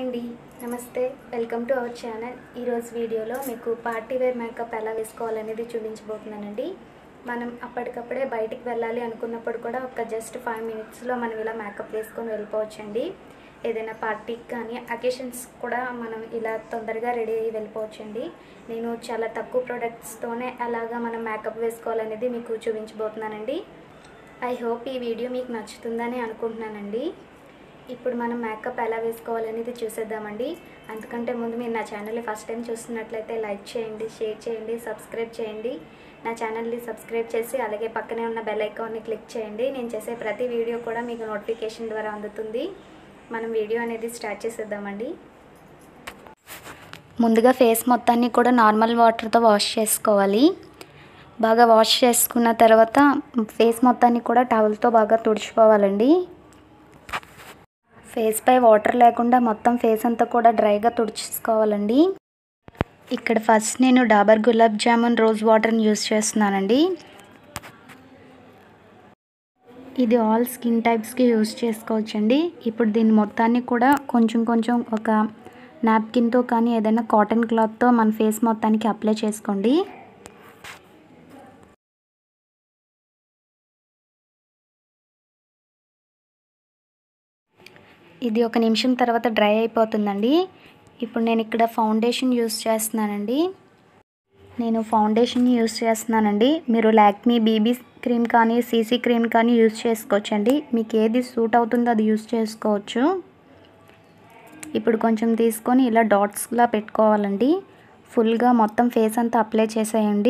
అండి నమస్తే welcome to our channel ఈరోజు వీడియోలో మీకు పార్టీ వేర్ మేకప్ ఎలా వేసుకోవాలనేది చూపించబోతున్నానండి మనం అప్పటికప్పుడే బయటికి వెళ్ళాలి అనుకున్నప్పుడు కూడా ఒక జస్ట్ ఫైవ్ మినిట్స్లో మనం ఇలా మేకప్ వేసుకొని వెళ్ళిపోవచ్చండి ఏదైనా పార్టీకి కానీ అకేషన్స్ కూడా మనం ఇలా తొందరగా రెడీ అయ్యి వెళ్ళిపోవచ్చండి నేను చాలా తక్కువ ప్రొడక్ట్స్తోనే ఎలాగా మనం మేకప్ వేసుకోవాలనేది మీకు చూపించబోతున్నానండి ఐ హోప్ ఈ వీడియో మీకు నచ్చుతుందని అనుకుంటున్నానండి ఇప్పుడు మనం మేకప్ ఎలా వేసుకోవాలనేది చూసేద్దామండి అంతకంటే ముందు మీరు నా ఛానల్ని ఫస్ట్ టైం చూస్తున్నట్లయితే లైక్ చేయండి షేర్ చేయండి సబ్స్క్రైబ్ చేయండి నా ఛానల్ని సబ్స్క్రైబ్ చేసి అలాగే పక్కనే ఉన్న బెల్ ఐకాన్ని క్లిక్ చేయండి నేను చేసే ప్రతి వీడియో కూడా మీకు నోటిఫికేషన్ ద్వారా అందుతుంది మనం వీడియో అనేది స్టార్ట్ చేసేద్దామండి ముందుగా ఫేస్ మొత్తాన్ని కూడా నార్మల్ వాటర్తో వాష్ చేసుకోవాలి బాగా వాష్ చేసుకున్న తర్వాత ఫేస్ మొత్తాన్ని కూడా టవల్తో బాగా తుడుచుకోవాలండి ఫేస్ పై వాటర్ లేకుండా మొత్తం ఫేస్ అంతా కూడా డ్రైగా తుడుచుకోవాలండి ఇక్కడ ఫస్ట్ నేను డాబర్ గులాబ్ జామున్ రోజ్ వాటర్ని యూస్ చేస్తున్నానండి ఇది ఆల్ స్కిన్ టైప్స్కి యూస్ చేసుకోవచ్చండి ఇప్పుడు దీని మొత్తాన్ని కూడా కొంచెం కొంచెం ఒక నాప్కిన్తో కానీ ఏదైనా కాటన్ క్లాత్తో మన ఫేస్ మొత్తానికి అప్లై చేసుకోండి ఇది ఒక నిమిషం తర్వాత డ్రై అయిపోతుందండి ఇప్పుడు నేను ఇక్కడ ఫౌండేషన్ యూస్ చేస్తున్నానండి నేను ఫౌండేషన్ యూస్ చేస్తున్నానండి మీరు లాక్మీ బీబీ క్రీమ్ కానీ సీసీ క్రీమ్ కానీ యూస్ చేసుకోవచ్చండి మీకు ఏది సూట్ అవుతుందో అది యూస్ చేసుకోవచ్చు ఇప్పుడు కొంచెం తీసుకొని ఇలా డాట్స్లా పెట్టుకోవాలండి ఫుల్గా మొత్తం ఫేస్ అంతా అప్లై చేసేయండి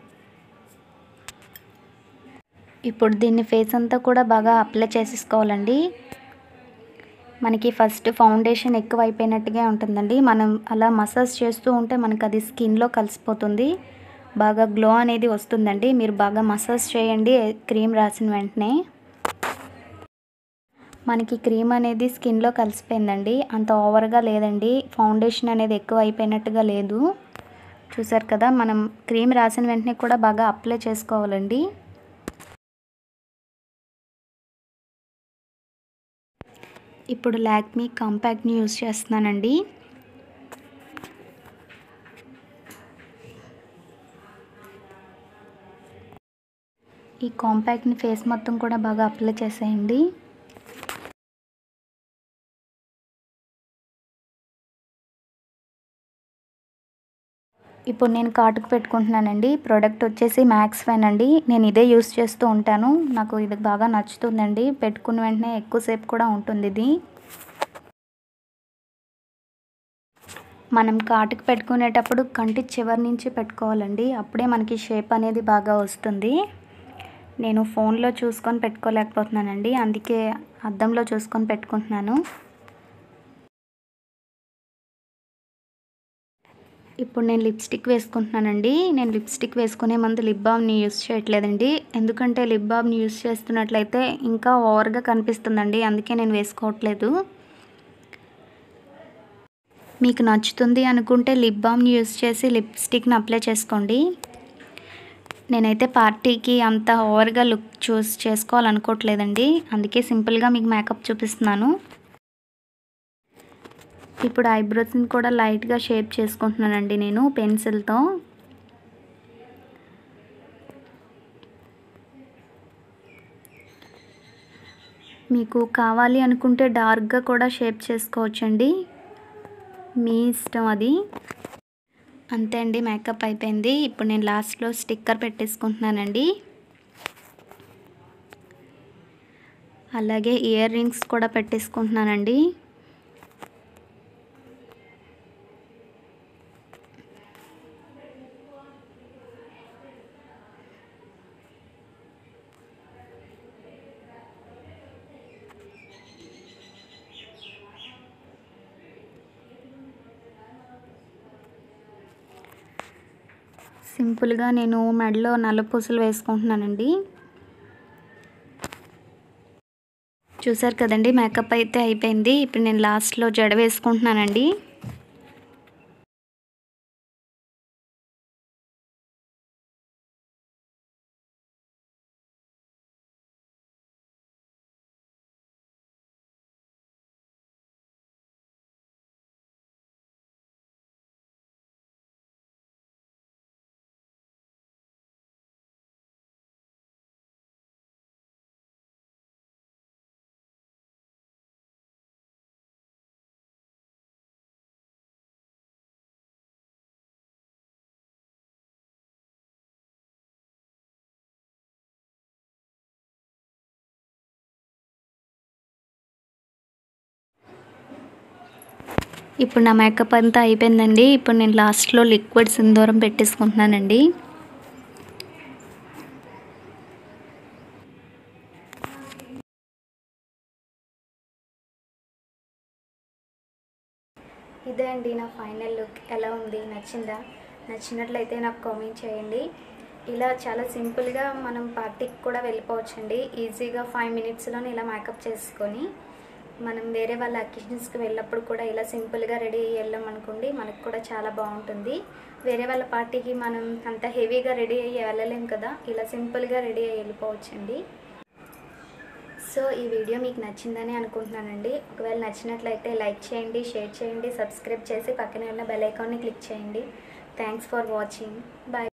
ఇప్పుడు దీన్ని ఫేస్ అంతా కూడా బాగా అప్లై చేసేసుకోవాలండి మనకి ఫస్ట్ ఫౌండేషన్ ఎక్కువ అయిపోయినట్టుగా ఉంటుందండి మనం అలా మసాజ్ చేస్తూ ఉంటే మనకు అది స్కిన్లో కలిసిపోతుంది బాగా గ్లో అనేది వస్తుందండి మీరు బాగా మసాజ్ చేయండి క్రీమ్ రాసిన వెంటనే మనకి క్రీమ్ అనేది స్కిన్లో కలిసిపోయిందండి అంత ఓవర్గా లేదండి ఫౌండేషన్ అనేది ఎక్కువ అయిపోయినట్టుగా లేదు చూసారు కదా మనం క్రీమ్ రాసిన వెంటనే కూడా బాగా అప్లై చేసుకోవాలండి ఇప్పుడు లాక్మీ కాంపాక్ట్ని యూస్ చేస్తున్నానండి ఈ కాంపాక్ట్ని ఫేస్ మొత్తం కూడా బాగా అప్లై చేసేయండి ఇప్పుడు నేను కార్టుకు పెట్టుకుంటున్నానండి ప్రోడక్ట్ వచ్చేసి మ్యాక్స్ ఫైన్ అండి నేను ఇదే యూస్ చేస్తూ ఉంటాను నాకు ఇది బాగా నచ్చుతుందండి పెట్టుకున్న వెంటనే ఎక్కువసేపు కూడా ఉంటుంది ఇది మనం కాటుకు పెట్టుకునేటప్పుడు కంటి చివరి నుంచి పెట్టుకోవాలండి అప్పుడే మనకి షేప్ అనేది బాగా వస్తుంది నేను ఫోన్లో చూసుకొని పెట్టుకోలేకపోతున్నానండి అందుకే అద్దంలో చూసుకొని పెట్టుకుంటున్నాను ఇప్పుడు నేను లిప్స్టిక్ వేసుకుంటున్నానండి నేను లిప్స్టిక్ వేసుకునే ముందు లిప్ బామ్ని యూస్ చేయట్లేదండి ఎందుకంటే లిప్ బామ్ని యూస్ చేస్తున్నట్లయితే ఇంకా ఓవర్గా కనిపిస్తుందండి అందుకే నేను వేసుకోవట్లేదు మీకు నచ్చుతుంది అనుకుంటే లిప్ బామ్ని యూస్ చేసి లిప్స్టిక్ని అప్లై చేసుకోండి నేనైతే పార్టీకి అంత ఓవర్గా లుక్ చూస్ చేసుకోవాలనుకోవట్లేదండి అందుకే సింపుల్గా మీకు మేకప్ చూపిస్తున్నాను ఇప్పుడు ఐబ్రోస్ని కూడా లైట్గా షేప్ చేసుకుంటున్నానండి నేను పెన్సిల్తో మీకు కావాలి అనుకుంటే డార్క్గా కూడా షేప్ చేసుకోవచ్చండి మీ ఇష్టం అది అంతే అండి మేకప్ అయిపోయింది ఇప్పుడు నేను లాస్ట్లో స్టిక్కర్ పెట్టేసుకుంటున్నానండి అలాగే ఇయర్ రింగ్స్ కూడా పెట్టేసుకుంటున్నానండి సింపుల్గా నేను మెడలో నల్ల పూసలు వేసుకుంటున్నానండి చూసారు కదండి మేకప్ అయితే అయిపోయింది ఇప్పుడు నేను లాస్ట్లో జడ వేసుకుంటున్నానండి ఇప్పుడు నా మేకప్ అంతా అయిపోయిందండి ఇప్పుడు నేను లాస్ట్లో లిక్విడ్ సింధూరం పెట్టేసుకుంటున్నానండి ఇదే అండి నా ఫైనల్ లుక్ ఎలా ఉంది నచ్చిందా నచ్చినట్లయితే నాకు కామెంట్ చేయండి ఇలా చాలా సింపుల్గా మనం పార్టీకి కూడా వెళ్ళిపోవచ్చండి ఈజీగా ఫైవ్ మినిట్స్లోనే ఇలా మేకప్ చేసుకొని మనం వేరే వాళ్ళ అకేషన్స్కి వెళ్ళినప్పుడు కూడా ఇలా సింపుల్గా రెడీ అయ్యి వెళ్ళాం అనుకోండి మనకు కూడా చాలా బాగుంటుంది వేరే వాళ్ళ పార్టీకి మనం అంత హెవీగా రెడీ అయ్యి వెళ్ళలేం కదా ఇలా సింపుల్గా రెడీ అయ్యి వెళ్ళిపోవచ్చండి సో ఈ వీడియో మీకు నచ్చిందని అనుకుంటున్నానండి ఒకవేళ నచ్చినట్లయితే లైక్ చేయండి షేర్ చేయండి సబ్స్క్రైబ్ చేసి పక్కనే ఉన్న బెల్ ఐకాన్ని క్లిక్ చేయండి థ్యాంక్స్ ఫర్ వాచింగ్ బాయ్